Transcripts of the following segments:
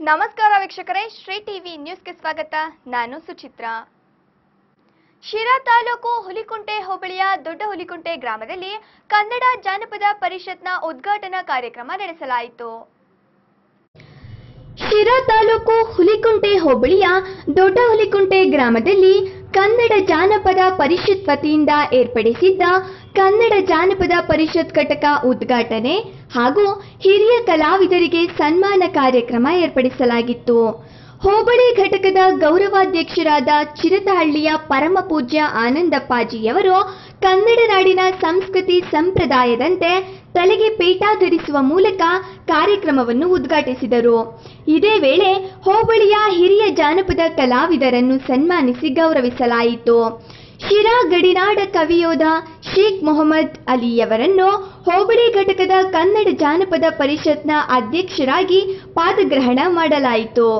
ನಮಸ್ಕಾರ ವೀಕ್ಷಕರೇ ಶ್ರೀ ಟಿವಿ ನ್ಯೂಸ್ಗೆ ಸ್ವಾಗತ ನಾನು ಸುಚಿತ್ರಾ ಶಿರಾ ತಾಲೂಕು ಹುಲಿಕುಂಟೆ ಹೋಬಳಿಯ ದೊಡ್ಡ ಹುಲಿಕುಂಟೆ ಗ್ರಾಮದಲ್ಲಿ ಕನ್ನಡ ಜಾನಪದ ಪರಿಷತ್ನ ಉದ್ಘಾಟನಾ ಕಾರ್ಯಕ್ರಮ ನಡೆಸಲಾಯಿತು ಶಿರಾ ತಾಲೂಕು ಹುಲಿಕುಂಟೆ ಹೋಬಳಿಯ ದೊಡ್ಡ ಹುಲಿಕುಂಟೆ ಗ್ರಾಮದಲ್ಲಿ ಕನ್ನಡ ಜಾನಪದ ಪರಿಷತ್ ವತಿಯಿಂದ ಏರ್ಪಡಿಸಿದ್ದ ಕನ್ನಡ ಜಾನಪದ ಪರಿಷತ್ ಘಟಕ ಉದ್ಘಾಟನೆ ಹಾಗೂ ಹಿರಿಯ ಕಲಾವಿದರಿಗೆ ಸನ್ಮಾನ ಕಾರ್ಯಕ್ರಮ ಏರ್ಪಡಿಸಲಾಗಿತ್ತು ಹೋಬಳಿ ಘಟಕದ ಗೌರವಾಧ್ಯಕ್ಷರಾದ ಚಿರತಹಳ್ಳಿಯ ಪರಮ ಪೂಜ್ಯ ಆನಂದಪ್ಪಾಜಿಯವರು ಕನ್ನಡ ನಾಡಿನ ಸಂಸ್ಕೃತಿ ಸಂಪ್ರದಾಯದಂತೆ ತಲೆಗೆ ಪೇಟ ಧರಿಸುವ ಮೂಲಕ ಕಾರ್ಯಕ್ರಮವನ್ನು ಉದ್ಘಾಟಿಸಿದರು ಇದೇ ವೇಳೆ ಹೋಬಳಿಯ ಹಿರಿಯ ಜಾನಪದ ಕಲಾವಿದರನ್ನು ಸನ್ಮಾನಿಸಿ ಗೌರವಿಸಲಾಯಿತು ಶಿರಾ ಗಡಿನಾಡ ಕವಿಯೋಧ ಶೇಖ್ ಮೊಹಮ್ಮದ್ ಅಲಿಯವರನ್ನು ಹೋಬಳಿ ಘಟಕದ ಕನ್ನಡ ಜಾನಪದ ಪರಿಷತ್ನ ಅಧ್ಯಕ್ಷರಾಗಿ ಪಾದಗ್ರಹಣ ಮಾಡಲಾಯಿತು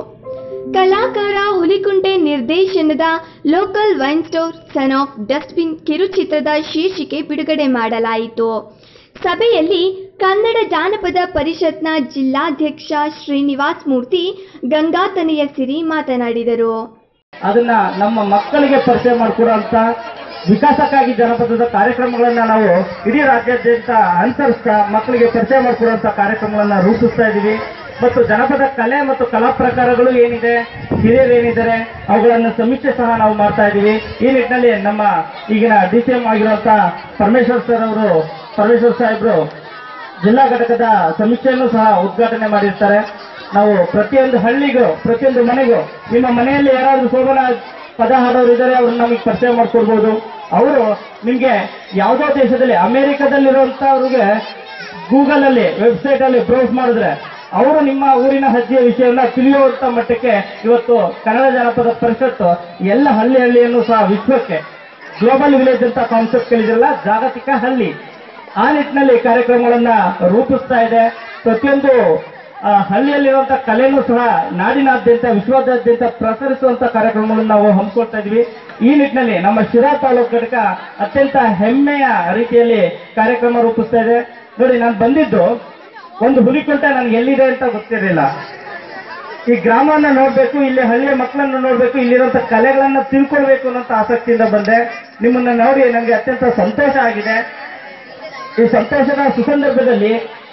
ಕಲಾಕಾರ ಹುಲಿಕುಂಟೆ ನಿರ್ದೇಶನದ local wine store son of dustbin ಕಿರುಚಿತ್ರದ ಶೀರ್ಷಿಕೆ ಬಿಡುಗಡೆ ಮಾಡಲಾಯಿತು ಸಭೆಯಲ್ಲಿ ಕನ್ನಡ ಜಾನಪದ ಪರಿಷತ್ನ ಜಿಲ್ಲಾಧ್ಯಕ್ಷ ಶ್ರೀನಿವಾಸ್ ಮೂರ್ತಿ ಗಂಗಾತನೆಯ ಸಿರಿ ಮಾತನಾಡಿದರು ಅದನ್ನ ನಮ್ಮ ಮಕ್ಕಳಿಗೆ ಪರಿಚಯ ಮಾಡಿಕೊಡುವಂತ ವಿಕಾಸಕ್ಕಾಗಿ ಜನಪದದ ಕಾರ್ಯಕ್ರಮಗಳನ್ನ ನಾವು ಇಡೀ ರಾಜ್ಯಾದ್ಯಂತ ಅನುಸರಿಸ್ತಾ ಮಕ್ಕಳಿಗೆ ಪರಿಚಯ ಮಾಡಿಕೊಡುವಂತ ಕಾರ್ಯಕ್ರಮಗಳನ್ನ ರೂಪಿಸ್ತಾ ಇದ್ದೀವಿ ಮತ್ತು ಜನಪದ ಕಲೆ ಮತ್ತು ಕಲಾ ಪ್ರಕಾರಗಳು ಏನಿದೆ ಹಿರಿಯರು ಏನಿದ್ದಾರೆ ಅವುಗಳನ್ನು ಸಮೀಕ್ಷೆ ಸಹ ನಾವು ಮಾಡ್ತಾ ಇದ್ದೀವಿ ಈ ನಿಟ್ಟಿನಲ್ಲಿ ನಮ್ಮ ಈಗಿನ ಡಿ ಸಿ ಎಂ ಆಗಿರುವಂತ ಪರಮೇಶ್ವರ್ ಸರ್ ಅವರು ಪರಮೇಶ್ವರ್ ಸಾಹೇಬ್ರು ಜಿಲ್ಲಾ ಘಟಕದ ಸಮೀಕ್ಷೆಯನ್ನು ಸಹ ಉದ್ಘಾಟನೆ ಮಾಡಿರ್ತಾರೆ ನಾವು ಪ್ರತಿಯೊಂದು ಹಳ್ಳಿಗೂ ಪ್ರತಿಯೊಂದು ಮನೆಗೂ ನಿಮ್ಮ ಮನೆಯಲ್ಲಿ ಯಾರಾದ್ರೂ ಶೋಭನ ಪದ ಹಾಡೋರು ಇದ್ದಾರೆ ಅವ್ರನ್ನ ನಮಗೆ ಪರಿಚಯ ಮಾಡ್ಕೊಡ್ಬೋದು ಅವರು ನಿಮ್ಗೆ ಯಾವುದೋ ದೇಶದಲ್ಲಿ ಅಮೆರಿಕದಲ್ಲಿರುವಂತವ್ರಿಗೆ ಗೂಗಲ್ ಅಲ್ಲಿ ವೆಬ್ಸೈಟ್ ಅಲ್ಲಿ ಬ್ರೌಸ್ ಮಾಡಿದ್ರೆ ಅವರು ನಿಮ್ಮ ಊರಿನ ಹೆಜ್ಜೆಯ ವಿಷಯವನ್ನ ತಿಳಿಯುವಂತ ಮಟ್ಟಕ್ಕೆ ಇವತ್ತು ಕನ್ನಡ ಜನಪದ ಪರಿಷತ್ತು ಎಲ್ಲ ಹಳ್ಳಿ ಹಳ್ಳಿಯನ್ನು ಸಹ ವಿಶ್ವಕ್ಕೆ ಗ್ಲೋಬಲ್ ವಿಲೇಜ್ ಅಂತ ಕಾನ್ಸೆಪ್ಟ್ ಕೇಳಿದ್ರಲ್ಲ ಜಾಗತಿಕ ಹಳ್ಳಿ ಆ ನಿಟ್ಟಿನಲ್ಲಿ ಕಾರ್ಯಕ್ರಮಗಳನ್ನ ರೂಪಿಸ್ತಾ ಇದೆ ಪ್ರತಿಯೊಂದು ಆ, ಹಳ್ಳಿಯಲ್ಲಿರುವಂತಹ ಕಲೆನೂ ಸಹ ನಾಡಿನಾದ್ಯಂತ ವಿಶ್ವದಾದ್ಯಂತ ಪ್ರಸರಿಸುವಂತ ಕಾರ್ಯಕ್ರಮಗಳನ್ನು ನಾವು ಹಮ್ಮಿಕೊಳ್ತಾ ಇದ್ವಿ ಈ ನಿಟ್ಟಿನಲ್ಲಿ ನಮ್ಮ ಶಿರಾ ತಾಲೂಕು ಘಟಕ ಅತ್ಯಂತ ಹೆಮ್ಮೆಯ ರೀತಿಯಲ್ಲಿ ಕಾರ್ಯಕ್ರಮ ರೂಪಿಸ್ತಾ ಇದೆ ನೋಡಿ ನಾನು ಬಂದಿದ್ದು ಒಂದು ಹುಲಿಕುಂಟ ನನಗೆ ಎಲ್ಲಿದೆ ಅಂತ ಗೊತ್ತಿರಲಿಲ್ಲ ಈ ಗ್ರಾಮವನ್ನ ನೋಡ್ಬೇಕು ಇಲ್ಲಿ ಹಳ್ಳಿಯ ಮಕ್ಕಳನ್ನ ನೋಡ್ಬೇಕು ಇಲ್ಲಿರುವಂತ ಕಲೆಗಳನ್ನ ತಿಳ್ಕೊಳ್ಬೇಕು ಅನ್ನೋಂತ ಆಸಕ್ತಿಯಿಂದ ಬಂದೆ ನಿಮ್ಮನ್ನ ನೋಡಿ ನನಗೆ ಅತ್ಯಂತ ಸಂತೋಷ ಆಗಿದೆ ಈ ಸಂತೋಷದ ಸುಸಂದರ್ಭದಲ್ಲಿ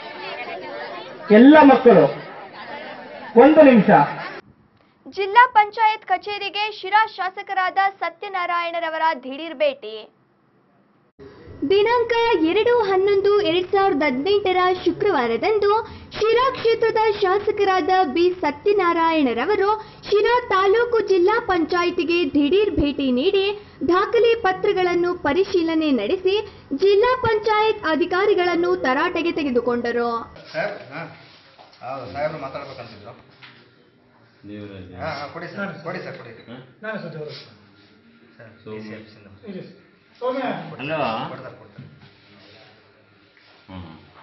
ಎಲ್ಲ ಮಕ್ಕಳು ಒಂದು ನಿಮಿಷ ಜಿಲ್ಲಾ ಪಂಚಾಯತ್ ಕಚೇರಿಗೆ ಶಿರಾ ಶಾಸಕರಾದ ಸತ್ಯನಾರಾಯಣರವರ ದಿಢೀರ್ ಭೇಟಿ ದಿನಾಂಕ ಎರಡು ಹನ್ನೊಂದು ಎರಡ್ ಸಾವಿರದ ಹದಿನೆಂಟರ ಶುಕ್ರವಾರದಂದು ಶಿರಾ ಕ್ಷೇತ್ರದ ಶಾಸಕರಾದ ಬಿ ಸತ್ಯನಾರಾಯಣರವರು ಶಿರಾ ತಾಲೂಕು ಜಿಲ್ಲಾ ಪಂಚಾಯಿತಿಗೆ ದಿಢೀರ್ ಭೇಟಿ ನೀಡಿ ದಾಖಲೆ ಪತ್ರಗಳನ್ನು ಪರಿಶೀಲನೆ ನಡೆಸಿ ಜಿಲ್ಲಾ ಪಂಚಾಯತ್ ಅಧಿಕಾರಿಗಳನ್ನು ತರಾಟೆಗೆ ತೆಗೆದುಕೊಂಡರು ಸಾಹೇಬ್ ಹಾಂ ಹೌದು ಸಾಹೇಬ್ರು ಮಾತಾಡ್ಬೇಕಂತಿದ್ರು ದೇವರಾಜ ಹಾಂ ಹಾಂ ಕೊಡಿ ಸರ್ ಕೊಡಿ ಸರ್ ಕೊಡಿ ಹ? ನಾನು ಸರ್ ದೇವರು ಸರ್ ಸೊ- ಡಿ ಸಿ ಆಫೀಸಿಂದ ಇರಿ ಸೌಮ್ಯ ಅಲ್ವಾ ಕೊಡ್ತಾರೆ ಕೊಡ್ತಾರೆ ಹ್ಮ್.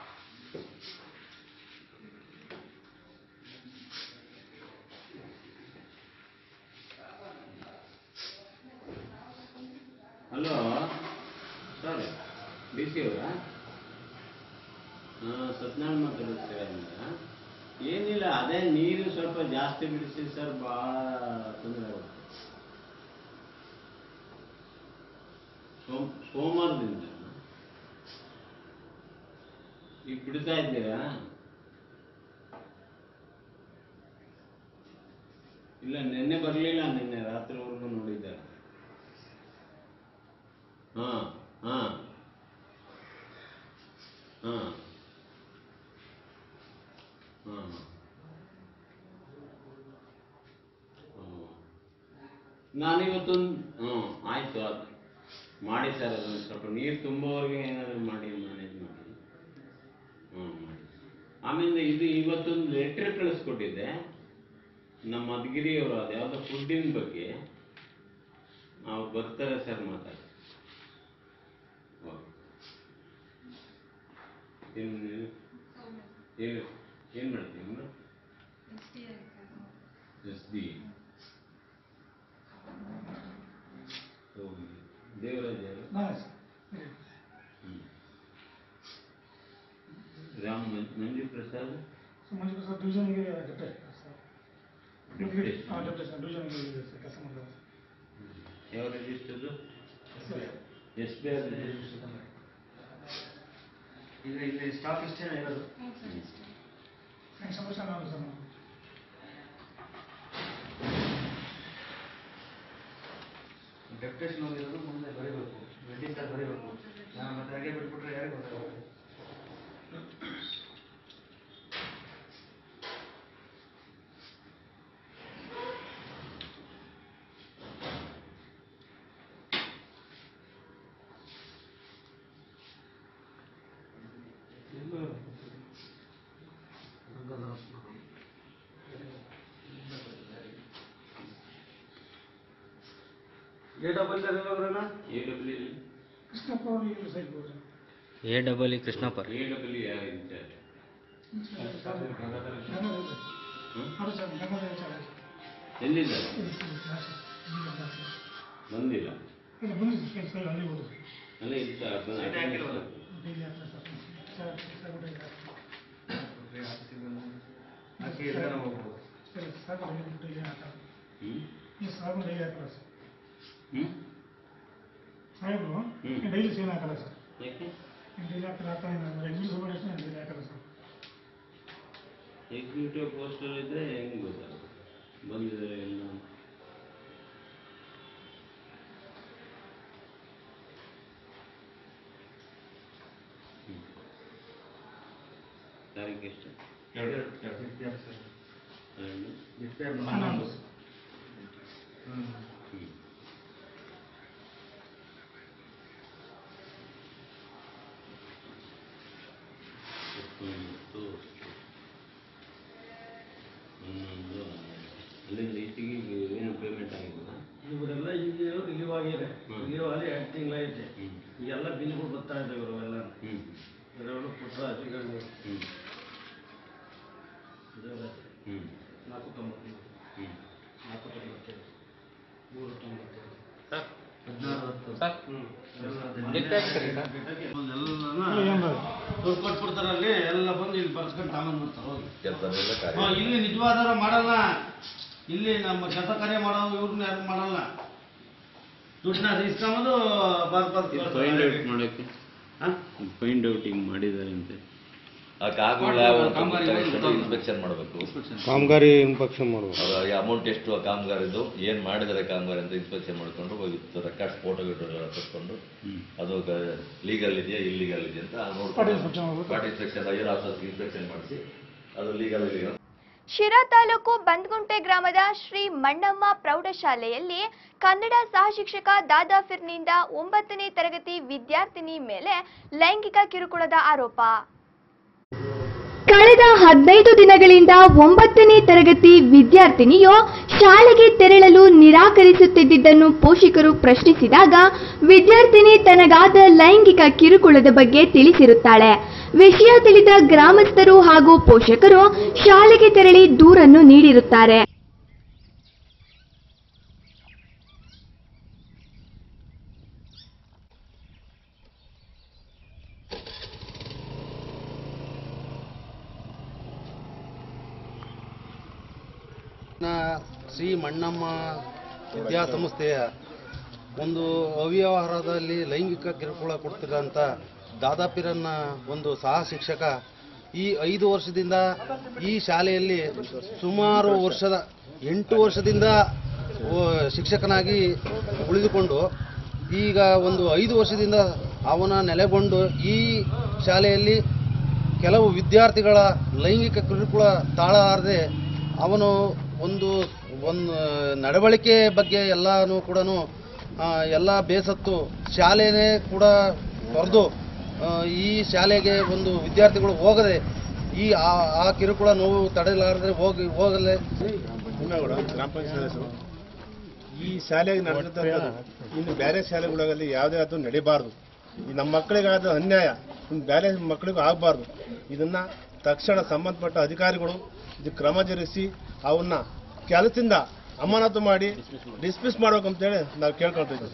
ಹಲೋ ಸರ್ ಡಿ ಸಿ ಅವರಾ ಹಾಂ ಸತ್ಯನಾರಾಯಣ ಮಾತಾಡುತ್ತೀರಾ ಏನಿಲ್ಲ ಅದೇ ನೀರು ಸ್ವಲ್ಪ ಜಾಸ್ತಿ ಬಿಡಿಸಿ ಸರ್ ಭಾಳ ತೊಂದರೆ ಆಗುತ್ತೆ ಸೋಮ್ ಸೋಮವಾರದಿಂದ ಈಗ ಬಿಡ್ತಾ ಇದ್ದೀರಾ ಇಲ್ಲ ನಿನ್ನೆ ಬರಲಿಲ್ಲ ನಿನ್ನೆ ರಾತ್ರಿವರೆಗೂ ನೋಡಿದ್ದೆ ಹಾ ಹಾ ಹಾ ಹಾ ನಾನಿವತ್ತೊಂದು ಹ್ಞೂ ಆಯಿತು ಅದು ಮಾಡಿ ಸರ್ ಅದನ್ನು ಸ್ವಲ್ಪ ನೀರು ತುಂಬುವವರೆಗೆ ಏನಾದರೂ ಮಾಡಿ ಮ್ಯಾನೇಜ್ ಮಾಡಿ ಹ್ಞೂ ಮಾಡಿ ಆಮೇಲೆ ಇದು ಇವತ್ತೊಂದು ಲೆಟ್ರ್ ಕಳಿಸ್ಕೊಟ್ಟಿದ್ದೆ ನಮ್ಮ ಮಧುಗಿರಿಯವರು ಅದು ಯಾವುದೋ ಫುಡ್ಡಿನ ಬಗ್ಗೆ ಅವ್ರು ಬರ್ತಾರೆ ಸರ್ ಮಾತಾಡಿ ಓಕೆ ಏನು ಏನು ಏನು ಮಾಡ್ತೀವಿ ಮೇಡಮ್ ಎಸ್ ಡಿ ದೇವರಾಜ ಅವರು? ನಾನು ಸರ್ ಇರಿ. ಹ್ಮ್. ರಾಮ್ ಮಂ- ಮಂಜು ಪ್ರಸಾದ್ ಸೊ ಮಂಜು ಪ್ರಸಾದ್ ಡಿವಿಷನ್ಗೆ ಘಟ್ಟ ಸರ್ ಹಾಂ ಡೆಪ್ಯೂಟೇಷನ್ ಡಿವಿಷನ್ ಸರ್ ಕೆಲಸ ಮಾಡಿದ್ರು ಯಾವ ರಿಜಿಸ್ಟರ್ದು ಎಸ್ ಬಿ ಐ ರಿಜಿಸ್ಟರ್ ಈಗ ಇಲ್ಲಿ ಸ್ಟಾಕ್ ಇಷ್ಟೇ ಇರೋದು ಸಂಭಾಷಣೆ ನಾನು ಸರ್ ನಾನು ಡೆಪ್ಯುಟೇಷನ್ ಹೋಗಿರೋದು ಮುಂದೆ ಬರೀಬೇಕು ವೆಡ್ಡಿಂಗ್ ಕಾರ್ಡ್ ಬರೀಬೇಕು ನಾನು ಮತ್ತೆ ಹಾಗೆ ಬಿಟ್ಬಿಟ್ರೆ ಯಾರಿಗೆ ಗೊತ್ತಾಗುತ್ತೆ ಎ ಡಬ್ಲ್ಯೂ ಕೃಷ್ಣಪ್ಪ ಅವರು ಇವರು ಸೈಡ್ ಹೋದ್ರು A double E Krishnappa A W ಯಾರು ಇನ್ಚಾರ್ಜ್ ಅವರು ಸರ್ ಗಂಗಾಧರ ಸರ್ ಎಲ್ಲಿದ್ದಾರೆ ಬಂದಿಲ್ಲ ಇಲ್ಲ ಬಂದಿದ್ದು ಸರ್ ಸರ್ ಅಲ್ಲಿ ಹೋದ್ರು ಅಲ್ಲೇ ಇರ್ತಾರೆ ಸೈಟ್ ಹಾಕಿರೋದು. ಡೈಲಿ ಹತ್ರ ಸರ್ ಸರ್ ಸರ್ ಡೈಲಿ ಹಾಕಿ ಎಲ್ಲಿಗಾನ ಹೋಗ್ಬೋದು ಸರ್ ಸಾಕು ಡೈಲಿ ಡೈಲಿ ಹಾಕ್ತಾರೆ ಹ್ಮ್ ಈ ಸಾಕು ಡೈಲಿ ಹಾಕ್ತಾರೆ ಸರ್ ಹ್ಮ್ ಸಾಹೇಬರು ಹ್ಮ್. ಡೈಲಿ ಸೇನ್ ಹಾಕಲ್ಲ ಸರ್ ಯಾಕೆ ಡೈಲಿ ಹಾಕ್ತಾರೆ ಹಾಕ್ತಾರೆ ಇಂಗ್ಲೀಷ್ ಓಡಾಡಿದ್ರೆ ಡೈಲಿ ಹಾಕಲ್ಲ ಸರ್ ಎಕ್ಸಿಕ್ಯೂಟಿವ್ ಪೋಸ್ಟರ್ ಇದ್ರೆ ಹೆಂಗ್ ಗೊತ್ತಾಗುತ್ತೆ ಬಂದಿದ್ದಾರೆ ಎಲ್ಲ ಹ್ಮ್. ತಾರೀಕು ಎಷ್ಟು ಎರಡು. ಹನ್ನೊಂದು ಹ್ಮ್. ಹತ್ತೊಂಬತ್ತು ಹನ್ನೊಂದು ಅಲ್ಲಿಂದ ಇಟ್ಟಿಗೆ ಏನು ಪೇಮೆಂಟ್ ಆಗಿಲ್ಲ ಇವರೆಲ್ಲ ಈಗ ರಿಲೀವ್ ಆಗಿದೆ ಹ್ಮ್. ರಿಲೀವ್ ಆಗಿ ಎರಡು ತಿಂಗಳೈತೆ ಹ್ಮ್ ಈಗೆಲ್ಲ ಬಿಲ್ಗಳು ಬರ್ತಾ ಇದ್ದಾವೆ ಇವರೆಲ್ಲ ಹ್ಮ್ ಇವರೆಲ್ಲ ಪುಟ್ಟರಾಜುಗಳು ಹ್ಮ್ ಇದೆಲ್ಲ ಹ್ಮ್ ನಾಲ್ಕು ತೊಂಬತ್ತು ಹ್ಮ್ ನಾಲ್ಕು ತೊಂಬತ್ತೇಳು ಮೂರು ತೊಂಬತ್ತೇಳು ಏನು ದುಡ್ಡು ಕೊಟ್ಬಿಡ್ತಾರೆ ಅಲ್ಲಿ ಎಲ್ಲ ಬಂದು ಇಲ್ಲಿ ಬರ್ಸ್ಕೊಂಡು ತಾಮನ್ ಮಾಡ್ತಾರೆ ಹೋಗಿ ಹಾ, ಇಲ್ಲಿ ನಿಜವಾದಾರ ಮಾಡಲ್ಲ ಇಲ್ಲಿ ನಮ್ಮ ಕೆಲಸ ಕಾರ್ಯ ಮಾಡೋದು ಇವ್ರನ್ನ ಯಾರು ಮಾಡಲ್ಲ ದುಡ್ಡನ್ನ ಇಸ್ಕೊಂಬಂದು ಬರ್ ಫೈಂಡ್ ಔಟ್ ಬರ್ತಾರೆ ಮಾಡೋಕ್ಕೆ ಫೈಂಡ್ ಔಟ್ ಹಿಂಗೆ ಮಾಡಿದ್ದಾರೆ ಅಂತೆ ಆ ಕಾಗುಗಳ ಕಾಮಗಾರಿ ಇನ್ಸ್ಪೆಕ್ಷನ್ ಮಾಡಬೇಕು ಕಾಮಗಾರಿ ಇನ್ಸ್ಪೆಕ್ಷನ್ ಮಾಡ್ಬೇಕು ಅದು ಅಮೌಂಟ್ ಎಷ್ಟು ಆ ಕಾಮಗಾರಿದು ಏನ್ ಮಾಡಿದರೆ ಕಾಮಗಾರಿ ಅಂತ ಇನ್ಸ್ಪೆಕ್ಷನ್ ಮಾಡ್ಕೊಂಡು ರೆಕಾರ್ಡ್ಸ್ ಫೋಟೋ ಗಿಟೋ ಎಲ್ಲ ತೆಗೆದುಕೊಂಡು ಹ್ಮ್ ಅದು ಲೀಗಲ್ ಇದೆಯಾ ಇಲ್ಲಿಗಲ್ ಇದೆಯಾ ಅಂತ Part inspection ಮಾಡ್ಬೇಕು. Party inspection higher officers inspection ಮಾಡಿಸಿ ಅದು ಲೀಗಲ್ ಇದೆಯಾ ಶಿರಾ ತಾಲೂಕು ಬಂದ್ಗುಂಟೆ ಗ್ರಾಮದ ಶ್ರೀ ಮಣ್ಣಮ್ಮ ಪ್ರೌಢಶಾಲೆಯಲ್ಲಿ ಕನ್ನಡ ಸಹಶಿಕ್ಷಕ ದಾದಾಫಿರ್ನಿಂದ ಒಂಬತ್ತನೇ ತರಗತಿ ವಿದ್ಯಾರ್ಥಿನಿ ಮೇಲೆ ಲೈಂಗಿಕ ಕಿರುಕುಳದ ಆರೋಪ ಕಳೆದ ಹದಿನೈದು ದಿನಗಳಿಂದ ಒಂಬತ್ತನೇ ತರಗತಿ ವಿದ್ಯಾರ್ಥಿನಿಯು ಶಾಲೆಗೆ ತೆರಳಲು ನಿರಾಕರಿಸುತ್ತಿದ್ದುದನ್ನು ಪೋಷಕರು ಪ್ರಶ್ನಿಸಿದಾಗ ವಿದ್ಯಾರ್ಥಿನಿ ತನಗಾದ ಲೈಂಗಿಕ ಕಿರುಕುಳದ ಬಗ್ಗೆ ತಿಳಿಸಿರುತ್ತಾಳೆ ವಿಷಯ ತಿಳಿದ ಗ್ರಾಮಸ್ಥರು ಹಾಗೂ ಪೋಷಕರು ಶಾಲೆಗೆ ತೆರಳಿ ದೂರನ್ನು ನೀಡಿರುತ್ತಾರೆ ಶ್ರೀ ಮಣ್ಣಮ್ಮ ವಿದ್ಯಾಸಂಸ್ಥೆಯ ಒಂದು ಅವ್ಯವಹಾರದಲ್ಲಿ ಲೈಂಗಿಕ ಕಿರುಕುಳ ಕೊಡ್ತಿರೋಂಥ ದಾದಾಪಿರನ್ನ ಒಂದು ಸಹ ಶಿಕ್ಷಕ ಈ ಐದು ವರ್ಷದಿಂದ ಈ ಶಾಲೆಯಲ್ಲಿ ಸುಮಾರು ವರ್ಷದ ಎಂಟು ವರ್ಷದಿಂದ ಓ, ಶಿಕ್ಷಕನಾಗಿ ಉಳಿದುಕೊಂಡು ಈಗ ಒಂದು ಐದು ವರ್ಷದಿಂದ ಅವನ ನೆಲೆಗೊಂಡು ಈ ಶಾಲೆಯಲ್ಲಿ ಕೆಲವು ವಿದ್ಯಾರ್ಥಿಗಳ ಲೈಂಗಿಕ ಕಿರುಕುಳ ತಾಳಲಾರದೆ ಅವನು ಒಂದು ಒಂದು ನಡವಳಿಕೆ ಬಗ್ಗೆ ಎಲ್ಲನೂ ಕೂಡ ಎಲ್ಲ ಬೇಸತ್ತು ಶಾಲೆನೇ ಕೂಡ ತೊರೆದು ಈ ಶಾಲೆಗೆ ಒಂದು ವಿದ್ಯಾರ್ಥಿಗಳು ಹೋಗದೆ ಈ ಆ- ಆ ಕಿರುಕುಳ ನೋವು ತಡೆಯಲಾರದೆ ಹೋಗಿ ಹೋಗಲೇ ಹುಮ್ಮೇಗೌಡ ಗ್ರಾಮ ಪಂಚಾಯತ್ ಸದಸ್ಯರು ಈ ಶಾಲೆಗೆ ನಡೆದಂಥದ್ದು ಇನ್ನು ಬೇರೆ ಶಾಲೆಗಳಲ್ಲಿ ಯಾವುದೇ ಅದು ನಡೀಬಾರ್ದು ಈ ನಮ್ಮ ಮಕ್ಕಳಿಗಾದ ಅನ್ಯಾಯ ಇನ್ನು ಬೇರೆ ಮಕ್ಕಳಿಗೂ ಆಗಬಾರ್ದು ಇದನ್ನ ತಕ್ಷಣ ಸಂಬಂಧಪಟ್ಟ ಅಧಿಕಾರಿಗಳು ಇದು ಕ್ರಮ ಜರುಗಿಸಿ ಅವನ್ನ ಕೆಲಸದಿಂದ ಅಮಾನತು ಮಾಡಿ ಡಿಸ್ಮಿಸ್ ಮಾಡ್ಬೇಕಂತೇಳಿ ನಾವು ಕೇಳ್ಕೊಳ್ತಿದ್ವಿ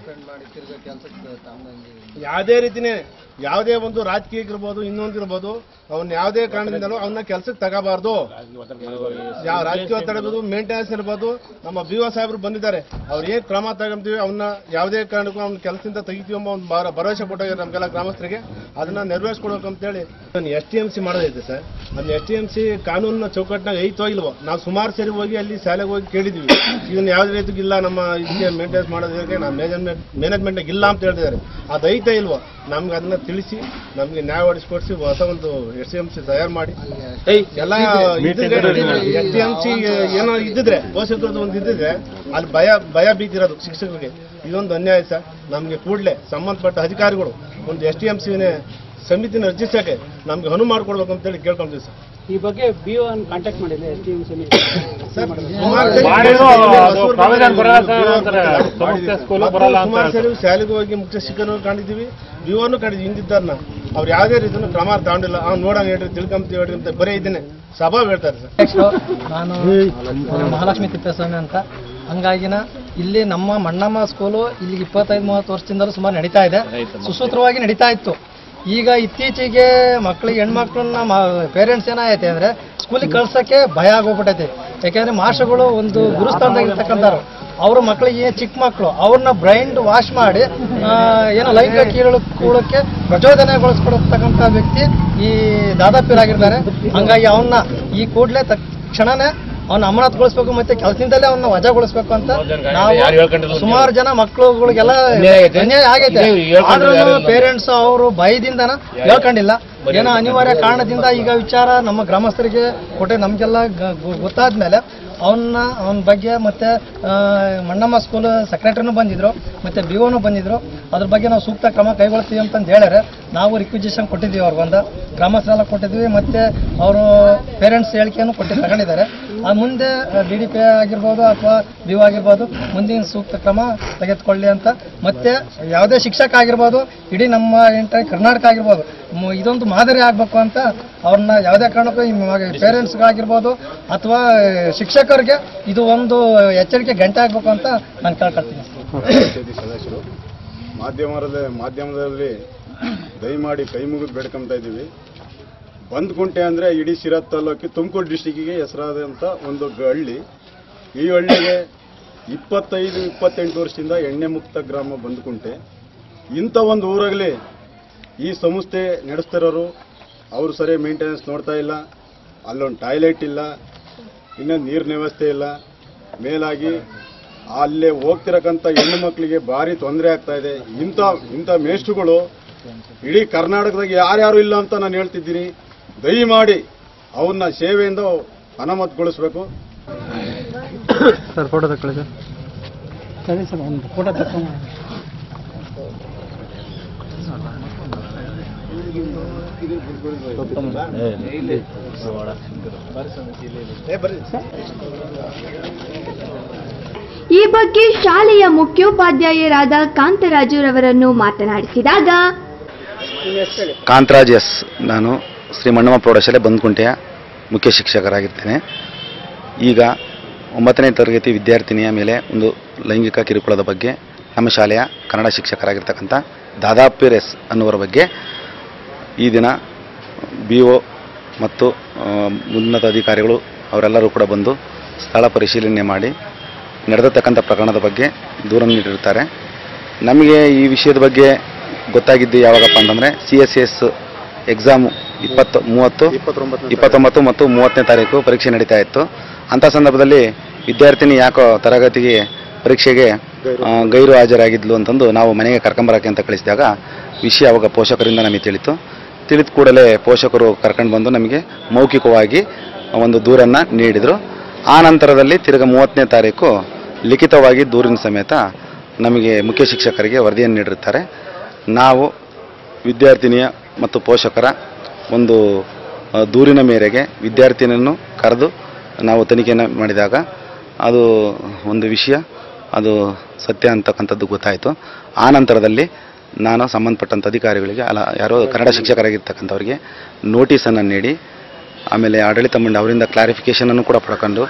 ಯಾವುದೇ ರೀತಿನೇ ಯಾವುದೇ ಒಂದು ರಾಜಕೀಯಕ್ಕಿರ್ಬೋದು ಇನ್ನೊಂದಿರ್ಬೋದು ಅವ್ನ ಯಾವುದೇ ಕಾರಣದಿಂದಲೂ ಅವನ್ನ ಕೆಲ್ಸಕ್ಕೆ ತಗೋಬಾರ್ದು ಯಾವ ರಾಜಕೀಯ ಒತ್ತಡ ಇರ್ಬೋದು ಮೇಂಟೆನೆನ್ಸ್ ಇರ್ಬೋದು ನಮ್ಮ ಬಿ ಒ ಸಾಹೇಬರು ಬಂದಿದ್ದಾರೆ ಅವ್ರು ಏನ್ ಕ್ರಮ ತಗೊಂತೀವಿ ಅವನ್ನ ಯಾವುದೇ ಕಾರಣಕ್ಕೂ ಅವ್ನ ಕೆಲಸದಿಂದ ತೆಗಿತೀವಿ ಎಂಬ ಒಂದು ಭರ- ಭರವಸೆ ಕೊಟ್ಟಾಗ ನಮ್ಗೆಲ್ಲ ಗ್ರಾಮಸ್ಥರಿಗೆ ಅದನ್ನ ನೆರವೇರಿಸ್ಕೊಡ್ಬೇಕು ಅಂತೇಳಿ ಎಸ್ ಟಿ ಎಂ ಸಿ ಮಾಡೋದೈತೆ ಸರ್ ಅದನ್ನ ಎಸ್ ಟಿ ಎಂ ಸಿ ಕಾನೂನಿನ ಚೌಕಟ್ಟಿನಾಗ ಐತೋ ಇಲ್ವೋ ನಾವು ಸುಮಾರು ಸರಿ ಹೋಗಿ ಅಲ್ಲಿ ಶಾಲೆಗೆ ಹೋಗಿ ಕೇಳಿದ್ವಿ ಇದನ್ನ ಯಾವುದೇ ರೀತಿಗೆ ಇಲ್ಲ ನಮ್ಮ ಇದಕ್ಕೆ ಮೇಂಟೆನೆನ್ಸ್ ಮಾಡೋದಕ್ಕೆ ನಾವು ಮ್ಯಾನೇಜ್ಮೆಂಟ್ ಮ್ಯಾನೇಜ್ಮೆಂಟ್ ಇಲ್ಲ ಅಂತ ಹೇಳ್ತಿದ್ದಾರೆ ಅದು ಐತೆ ಇಲ್ವೋ ನಮ್ಗೆ ಅದನ್ನ ತಿಳಿಸಿ ನಮ್ಗೆ ನ್ಯಾಯ ಒಡಿಸ್ಕೊಡ್ಸಿ ಹೊಸ ಒಂದು ಎಸ್ ಟಿ ಎಂ ಸಿ ತಯಾರು ಮಾಡಿ ಎಲ್ಲ ಎಸ್ ಟಿ ಎಂ ಸಿ ಏನೋ ಇದ್ದಿದ್ರೆ ಪೋಷಕರದ್ದು ಒಂದು ಇದ್ದಿದ್ರೆ ಅಲ್ಲಿ ಭಯ ಭಯ ಬೀತಿರೋದು ಶಿಕ್ಷಕರಿಗೆ ಇದೊಂದು ಅನ್ಯಾಯ ಸರ್ ನಮಗೆ ಕೂಡಲೇ ಸಂಬಂಧಪಟ್ಟ ಅಧಿಕಾರಿಗಳು ಒಂದು ಎಸ್ ಟಿ ಎಂ ಸಿ ಸಮಿತಿನ ರಚಿಸಕ್ಕೆ ನಮ್ಗೆ ಅನು ಮಾಡ್ಕೊಡ್ಬೇಕು ಅಂತೇಳಿ ಕೇಳ್ಕೊಂತೀವಿ ಸರ್ ಈ ಬಗ್ಗೆ ಬಿ ಒ ಕಾಂಟ್ಯಾಕ್ಟ್ ಮಾಡಿಲ್ಲ ಎಸ್ ಟಿ ಎಂ ಸರ್, ಸುಮಾರು ಸರಿ ಸುಮಾರು ಸರಿ ಶಾಲೆಗೆ ಹೋಗಿ ಮುಖ್ಯ ಶಿಕ್ಷಕರು ಕಂಡಿದ್ದೀವಿ ವಿವನು ಕಂಡಿದ್ವಿ ಹಿಂದಿದ್ದಾರನ್ನ ಅವ್ರು ಯಾವುದೇ ರೀತಿಯ ಕ್ರಮ ತಗೊಂಡಿಲ್ಲ ಅವ್ನು ನೋಡಂಗ ಹೇಳ್ರಿ ತಿಳ್ಕೊಂತೀವಿ ಹೇಳ್ರಿ ಅಂತ ಬರೀ ಇದ್ದೇನೆ ಸಭಾ ಹೇಳ್ತಾರೆ ಸರ್ ನಾನು ಮಹಾಲಕ್ಷ್ಮಿ ತಿಪ್ಪೇಸ್ವಾಮಿ ಅಂತ ಹಂಗಾಗಿನ ಇಲ್ಲಿ ನಮ್ಮ ಮಣ್ಣಮ್ಮ ಸ್ಕೂಲು ಇಲ್ಲಿ ಇಪ್ಪತ್ತೈದು ಮೂವತ್ತು ವರ್ಷದಿಂದಲೂ ಸುಮಾರು ನಡೀತಾ ಇದೆ ಸುಸೂತ್ರವಾಗಿ ನಡೀತಾ ಇತ್ತು ಈಗ ಇತ್ತೀಚೆಗೆ ಮಕ್ಕಳಿಗೆ ಹೆಣ್ಮಕ್ಳನ್ನ ಪೇರೆಂಟ್ಸ್ ಏನಾಗೈತೆ ಅಂದ್ರೆ ಸ್ಕೂಲಿಗೆ ಕಳ್ಸಕ್ಕೆ ಭಯ ಆಗೋಗ್ಬಿಟ್ಟೈತೆ ಯಾಕೆಂದ್ರೆ ಮಾಸ್ಟರ್ಗಳು ಒಂದು ಗುರುಸ್ಥಾನದಾಗ ಇರ್ತಕ್ಕಂಥವ್ರು ಅವ್ರ ಮಕ್ಕಳಿಗೆ ಚಿಕ್ಕ ಮಕ್ಕಳು ಅವ್ರನ್ನ ಬ್ರೈಂಡ್ ವಾಶ್ ಮಾಡಿ ಆ, ಏನೋ ಲೈಂಗಿಕ ಕೀಳು ಕೂಳಕ್ಕೆ ಪ್ರಚೋದನೆಗೊಳಿಸ್ಕೊಡತಕ್ಕಂಥ ವ್ಯಕ್ತಿ ಈ ದಾದಾಪೀರಾಗಿರ್ತಾರೆ ಹಂಗಾಗಿ ಅವನ್ನ ಈ ಕೂಡಲೇ ತಕ್ಷಣನೇ ಅವನ್ನ ಅಮಾನತುಗೊಳಿಸ್ಬೇಕು ಮತ್ತೆ ಕೆಲಸದಿಂದಲೇ ಅವನ್ನ ವಜಾಗೊಳಿಸ್ಬೇಕು ಅಂತ ನಾವು ಸುಮಾರು ಜನ ಮಕ್ಕಳುಗಳಿಗೆಲ್ಲ ಅನ್ಯಾಯ ಆಗೈತೆ ಆದ್ರೂ ಪೇರೆಂಟ್ಸ್ ಅವರು ಭಯದಿಂದನ ಹೇಳ್ಕೊಂಡಿಲ್ಲ ಏನೋ ಅನಿವಾರ್ಯ ಕಾರಣದಿಂದ ಈಗ ವಿಚಾರ ನಮ್ಮ ಗ್ರಾಮಸ್ಥರಿಗೆ ಕೊಟ್ಟೆ ನಮಗೆಲ್ಲ ಗೊತ್ತಾದ್ಮೇಲೆ ಅವನ್ನ ಅವನ ಬಗ್ಗೆ ಮತ್ತೆ ಆ, ಮಣ್ಣಮ್ಮ ಸ್ಕೂಲ್ ಸೆಕ್ರೆಟರಿನೂ ಬಂದಿದ್ರು ಮತ್ತೆ ಬಿ ಒನು ಬಂದಿದ್ರು ಅದ್ರ ಬಗ್ಗೆ ನಾವು ಸೂಕ್ತ ಕ್ರಮ ಕೈಗೊಳ್ತೀವಿ ಅಂತಂದು ಹೇಳ್ಯಾರೆ ನಾವು ರಿಕ್ವಿಸಿಷನ್ ಕೊಟ್ಟಿದ್ದೀವಿ ಅವ್ರಿಗೊಂದು ಗ್ರಾಮಸ್ಥರೆಲ್ಲ ಕೊಟ್ಟಿದ್ವಿ ಮತ್ತೆ ಅವರು ಪೇರೆಂಟ್ಸ್ ಹೇಳಿಕೆಯನ್ನು ಕೊಟ್ಟು ತಗೊಂಡಿದ್ದಾರೆ ಆ ಮುಂದೆ ಡಿ ಡಿ ಪಿ ಆಗಿರ್ಬೋದು ಅಥವಾ ಬಿ ಒ ಆಗಿರ್ಬೋದು ಮುಂದಿನ ಸೂಕ್ತ ಕ್ರಮ ತೆಗೆದುಕೊಳ್ಳಿ ಅಂತ ಮತ್ತೆ ಯಾವುದೇ ಶಿಕ್ಷಕ ಆಗಿರ್ಬೋದು ಇಡೀ ನಮ್ಮ ಎಂಟೈರ್ ಕರ್ನಾಟಕ ಆಗಿರ್ಬೋದು ಮ್- ಇದೊಂದು ಮಾದರಿ ಆಗಬೇಕು ಅಂತ ಅವ್ರನ್ನ ಯಾವುದೇ ಕಾರಣಕ್ಕೂ ಪೇರೆಂಟ್ಸ್ಗಾಗಿರ್ಬೋದು ಅಥವಾ ಶಿಕ್ಷಕರಿಗೆ ಇದು ಒಂದು ಎಚ್ಚರಿಕೆ ಗಂಟೆ ಆಗಬೇಕು ಅಂತ ನಾನು ಕೇಳ್ಕೊಳ್ತೀನಿ ಸದಸ್ಯರು ಮಾಧ್ಯಮದಲ್ಲಿ ಮಾಧ್ಯಮದಲ್ಲಿ ದಯಮಾಡಿ ಕೈ ಮುಗಿದು ಬೇಡ್ಕೊಂತ ಇದ್ದೀವಿ ಬಂದ್ಕುಂಟೆ ಅಂದರೆ ಇಡೀ ಸಿರಾ ತಾಲೂಕಿ ತುಮಕೂರು ಡಿಸ್ಟಿಕ್ಕಿಗೆ ಹೆಸರಾದಂಥ ಒಂದು ಗ- ಹಳ್ಳಿ ಈ ಹಳ್ಳಿಗೆ ಇಪ್ಪತ್ತೈದು ಇಪ್ಪತ್ತೆಂಟು ವರ್ಷದಿಂದ ಎಣ್ಣೆ ಮುಕ್ತ ಗ್ರಾಮ ಬಂದ್ಕುಂಟೆ ಇಂಥ ಒಂದು ಊರಾಗಲಿ ಈ ಸಂಸ್ಥೆ ನಡೆಸ್ತಿರೋರು ಅವರು ಸರಿ ಮೇಂಟೆನೆನ್ಸ್ ನೋಡ್ತಾ ಇಲ್ಲ ಅಲ್ಲೊಂದು ಟಾಯ್ಲೆಟ್ ಇಲ್ಲ ಇನ್ನೊಂದು ನೀರಿನ ವ್ಯವಸ್ಥೆ ಇಲ್ಲ ಮೇಲಾಗಿ ಅಲ್ಲೇ ಹೋಗ್ತಿರಕ್ಕಂಥ ಹೆಣ್ಣು ಮಕ್ಕಳಿಗೆ ಭಾರಿ ತೊಂದರೆ ಆಗ್ತಾ ಇದೆ ಇಂಥ ಇಂಥ ಮೇಷ್ಟ್ರುಗಳು ಇಡೀ ಕರ್ನಾಟಕದಾಗ ಯಾರ್ಯಾರು ಇಲ್ಲ ಅಂತ ನಾನು ಹೇಳ್ತಿದ್ದೀನಿ ದಯಮಾಡಿ ಅವನ್ನ ಸೇವೆಯಿಂದ ಅನಾಮತ್ಗೊಳಿಸ್ಬೇಕು ಸರ್ ಫೋಟೋ ತಗೊಳ್ಳಿ ಸರ್ ಸರಿ ಸರ್ ಒಂದು ಫೋಟೋ ತಗೊಂಡು ಈ ಬಗ್ಗೆ ಶಾಲೆಯ ಮುಖ್ಯೋಪಾಧ್ಯಾಯರಾದ ಕಾಂತರಾಜುರವರನ್ನು ಮಾತನಾಡಿಸಿದಾಗ ಕಾಂತರಾಜ್ ಎಸ್ ನಾನು ಶ್ರೀ ಮಣ್ಣಮ್ಮ ಪ್ರೌಢಶಾಲೆ ಬಂದ್ಕುಂಟೆಯ ಮುಖ್ಯ ಶಿಕ್ಷಕರಾಗಿರ್ತೇನೆ ಈಗ ಒಂಬತ್ತನೇ ತರಗತಿ ವಿದ್ಯಾರ್ಥಿನಿಯ ಮೇಲೆ ಒಂದು ಲೈಂಗಿಕ ಕಿರುಕುಳದ ಬಗ್ಗೆ ನಮ್ಮ ಶಾಲೆಯ ಕನ್ನಡ ಶಿಕ್ಷಕರಾಗಿರ್ತಕ್ಕಂಥ ದಾದಾಪೀರ್ ಎಸ್ ಅನ್ನುವರ ಬಗ್ಗೆ ಈ ದಿನ ಬಿ ಒ ಮತ್ತು ಆ, ಉನ್ನತ ಅಧಿಕಾರಿಗಳು ಅವರೆಲ್ಲರೂ ಕೂಡ ಬಂದು ಸ್ಥಳ ಪರಿಶೀಲನೆ ಮಾಡಿ ನಡೆದಿರ್ತಕ್ಕಂಥ ಪ್ರಕರಣದ ಬಗ್ಗೆ ದೂರ ನೀಡಿರ್ತಾರೆ ನಮಗೆ ಈ ವಿಷಯದ ಬಗ್ಗೆ ಗೊತ್ತಾಗಿದ್ದು ಯಾವಾಗಪ್ಪ ಅಂತಂದರೆ ಸಿ ಎಸ್ ಎಸ್ ಎಕ್ಸಾಮು ಇಪ್ಪತ್ತು ಮೂವತ್ತು ಇಪ್ಪತ್ತೊಂಬತ್ತು ಮತ್ತು ಮೂವತ್ತನೇ ತಾರೀಕು ಪರೀಕ್ಷೆ ನಡೀತಾ ಇತ್ತು ಅಂಥ ಸಂದರ್ಭದಲ್ಲಿ ವಿದ್ಯಾರ್ಥಿನಿ ಯಾಕೋ ತರಗತಿಗೆ ಪರೀಕ್ಷೆಗೆ ಆ, ಗೈರು ಹಾಜರಾಗಿದ್ಲು ಅಂತಂದು ನಾವು ಮನೆಗೆ ಕರ್ಕೊಂಬರಕ್ಕೆ ಅಂತ ಕಳಿಸಿದಾಗ ವಿಷಯ ಅವಾಗ ಪೋಷಕರಿಂದ ನಮಗೆ ತಿಳಿತು ತಿಳಿದ ಕೂಡಲೇ ಪೋಷಕರು ಕರ್ಕೊಂಡು ಬಂದು ನಮಗೆ ಮೌಖಿಕವಾಗಿ ಒಂದು ದೂರನ್ನು ನೀಡಿದರು ಆ ನಂತರದಲ್ಲಿ ತಿರ್ಗ ಮೂವತ್ತನೇ ತಾರೀಕು ಲಿಖಿತವಾಗಿ ದೂರಿನ ಸಮೇತ ನಮಗೆ ಮುಖ್ಯ ಶಿಕ್ಷಕರಿಗೆ ವರದಿಯನ್ನು ನೀಡಿರ್ತಾರೆ ನಾವು ವಿದ್ಯಾರ್ಥಿನಿಯ ಮತ್ತು ಪೋಷಕರ ಒಂದು ಆ, ದೂರಿನ ಮೇರೆಗೆ ವಿದ್ಯಾರ್ಥಿನಿಯನ್ನು ಕರೆದು ನಾವು ತನಿಖೆಯನ್ನು ಮಾಡಿದಾಗ ಅದು ಒಂದು ವಿಷಯ ಅದು ಸತ್ಯ ಅಂತಕ್ಕಂಥದ್ದು ಗೊತ್ತಾಯಿತು ಆ ನಂತರದಲ್ಲಿ ನಾನು ಸಂಬಂಧಪಟ್ಟಂಥ ಅಧಿಕಾರಿಗಳಿಗೆ ಅಲ್ಲ ಯಾರೋ ಕನ್ನಡ ಶಿಕ್ಷಕರಾಗಿರ್ತಕ್ಕಂಥವ್ರಿಗೆ ನೋಟಿಸನ್ನು ನೀಡಿ ಆಮೇಲೆ ಆಡಳಿತ ಮಂಡಳಿ ಅವರಿಂದ ಕ್ಲಾರಿಫಿಕೇಷನನ್ನು ಕೂಡ ಪಡ್ಕೊಂಡು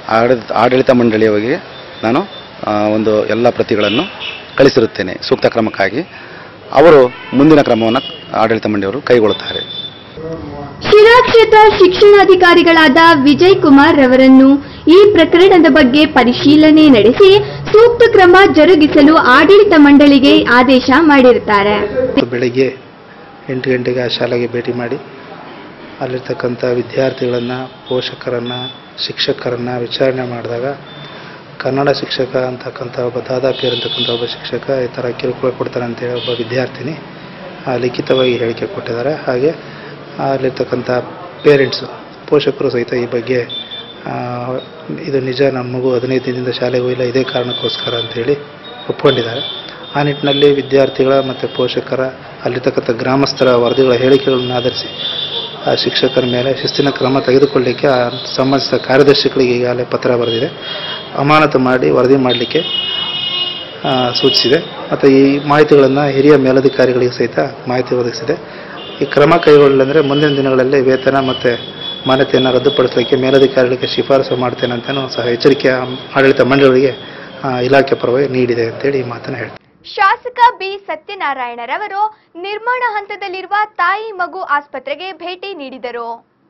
ಆಡಳಿತ ಆಡಳಿತ ಮಂಡಳಿಯವರಿಗೆ ನಾನು ಆ, ಒಂದು ಎಲ್ಲ ಪ್ರತಿಗಳನ್ನು ಕಳಿಸಿರುತ್ತೇನೆ ಸೂಕ್ತ ಕ್ರಮಕ್ಕಾಗಿ ಅವರು ಮುಂದಿನ ಕ್ರಮವನ್ನು ಆಡಳಿತ ಮಂಡಳಿಯವರು ಕೈಗೊಳ್ಳುತ್ತಾರೆ ಶಿರಾ ಕ್ಷೇತ್ರ ಶಿಕ್ಷಣಾಧಿಕಾರಿಗಳಾದ ವಿಜಯ್ ಕುಮಾರ್ ರವರನ್ನು ಈ ಪ್ರಕರಣದ ಬಗ್ಗೆ ಪರಿಶೀಲನೆ ನಡೆಸಿ ಸೂಕ್ತ ಕ್ರಮ ಜರುಗಿಸಲು ಆಡಳಿತ ಮಂಡಳಿಗೆ ಆದೇಶ ಮಾಡಿರುತ್ತಾರೆ ಬೆಳಿಗ್ಗೆ ಎಂಟು ಗಂಟೆಗೆ ಆ ಶಾಲೆಗೆ ಭೇಟಿ ಮಾಡಿ ಅಲ್ಲಿರ್ತಕ್ಕಂಥ ವಿದ್ಯಾರ್ಥಿಗಳನ್ನು ಪೋಷಕರನ್ನು ಶಿಕ್ಷಕರನ್ನು ವಿಚಾರಣೆ ಮಾಡಿದಾಗ ಕನ್ನಡ ಶಿಕ್ಷಕ ಅಂತಕ್ಕಂಥ ಒಬ್ಬ ದಾದಾಪೀರ್ ಅಂತಕ್ಕಂಥ ಒಬ್ಬ ಶಿಕ್ಷಕ ಈ ಥರ ಕಿರುಕುಳ ಕೊಡ್ತಾರೆ ಅಂತೇಳಿ ಒಬ್ಬ ವಿದ್ಯಾರ್ಥಿನಿ ಆ, ಲಿಖಿತವಾಗಿ ಹೇಳಿಕೆ ಕೊಟ್ಟಿದ್ದಾರೆ ಹಾಗೆ ಅಲ್ಲಿರ್ತಕ್ಕಂಥ ಪೇರೆಂಟ್ಸು ಪೋಷಕರು ಸಹಿತ ಈ ಬಗ್ಗೆ ಆ, ಇದು ನಿಜ ನನ್ನ ಮಗು ಹದಿನೈದು ದಿನದಿಂದ ಶಾಲೆಗೆ ಹೋಗಿಲ್ಲ ಇದೇ ಕಾರಣಕ್ಕೋಸ್ಕರ ಅಂತೇಳಿ ಒಪ್ಕೊಂಡಿದ್ದಾರೆ ಆ ನಿಟ್ಟಿನಲ್ಲಿ ವಿದ್ಯಾರ್ಥಿಗಳ ಮತ್ತು ಪೋಷಕರ ಅಲ್ಲಿರ್ತಕ್ಕಂಥ ಗ್ರಾಮಸ್ಥರ ವರದಿಗಳ ಹೇಳಿಕೆಗಳನ್ನು ಆಧರಿಸಿ ಆ ಶಿಕ್ಷಕರ ಮೇಲೆ ಶಿಸ್ತಿನ ಕ್ರಮ ತೆಗೆದುಕೊಳ್ಳಲಿಕ್ಕೆ ಆ ಸಂಬಂಧಿಸಿದ ಕಾರ್ಯದರ್ಶಿಗಳಿಗೆ ಈಗಾಗಲೇ ಪತ್ರ ಬರೆದಿದೆ ಅಮಾನತು ಮಾಡಿ ವರದಿ ಮಾಡಲಿಕ್ಕೆ ಆ, ಸೂಚಿಸಿದೆ ಮತ್ತು ಈ ಮಾಹಿತಿಗಳನ್ನು ಹಿರಿಯ ಮೇಲಧಿಕಾರಿಗಳಿಗೆ ಸಹಿತ ಮಾಹಿತಿ ಒದಗಿಸಿದೆ ಈ ಕ್ರಮ ಕೈಗೊಳ್ಳಲೆಂದರೆ ಮುಂದಿನ ದಿನಗಳಲ್ಲಿ ವೇತನ ಮತ್ತು ಮಾನ್ಯತೆಯನ್ನು ರದ್ದುಪಡಿಸಲಿಕ್ಕೆ ಮೇಲಧಿಕಾರಿಗಳಿಗೆ ಶಿಫಾರಸು ಮಾಡ್ತೇನೆ ಅಂತಲೂ ಸಹ ಎಚ್ಚರಿಕೆ ಆಡಳಿತ ಮಂಡಳಿಗಳಿಗೆ ಆ, ಇಲಾಖೆ ಪರವಾಗಿ ನೀಡಿದೆ ಅಂತೇಳಿ ಈ ಮಾತನ್ನು ಹೇಳ್ತೀನಿ ಶಾಸಕ ಬಿ ಸತ್ಯನಾರಾಯಣರವರು ನಿರ್ಮಾಣ ಹಂತದಲ್ಲಿರುವ ತಾಯಿ ಮಗು ಆಸ್ಪತ್ರೆಗೆ ಭೇಟಿ ನೀಡಿದರು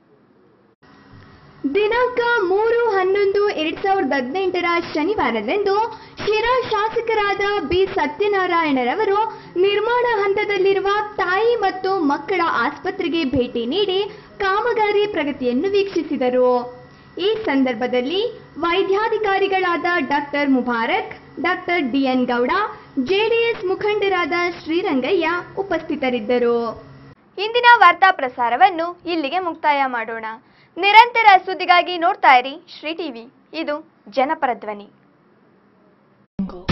ದಿನಾಂಕ ಮೂರು ಹನ್ನೊಂದು ಎರಡ್ ಸಾವಿರದ ಹದಿನೆಂಟರ ಶನಿವಾರದಂದು ಶಿರಾ ಶಾಸಕರಾದ ಬಿ ಸತ್ಯನಾರಾಯಣರವರು ನಿರ್ಮಾಣ ಹಂತದಲ್ಲಿರುವ ತಾಯಿ ಮತ್ತು ಮಕ್ಕಳ ಆಸ್ಪತ್ರೆಗೆ ಭೇಟಿ ನೀಡಿ ಕಾಮಗಾರಿ ಪ್ರಗತಿಯನ್ನು ವೀಕ್ಷಿಸಿದರು ಈ ಸಂದರ್ಭದಲ್ಲಿ ವೈದ್ಯಾಧಿಕಾರಿಗಳಾದ doctor Mubarak doctor D N Gowda JDS ಮುಖಂಡರಾದ ಶ್ರೀರಂಗಯ್ಯ ಉಪಸ್ಥಿತರಿದ್ದರು ಇಂದಿನ ವಾರ್ತಾ ಪ್ರಸಾರವನ್ನು ಇಲ್ಲಿಗೆ ಮುಕ್ತಾಯ ಮಾಡೋಣ ನಿರಂತರ ಸುದ್ದಿಗಾಗಿ ನೋಡ್ತಾ ಇರಿ ಶ್ರೀ ಟಿವಿ ಇದು ಜನಪರ ಧ್ವನಿ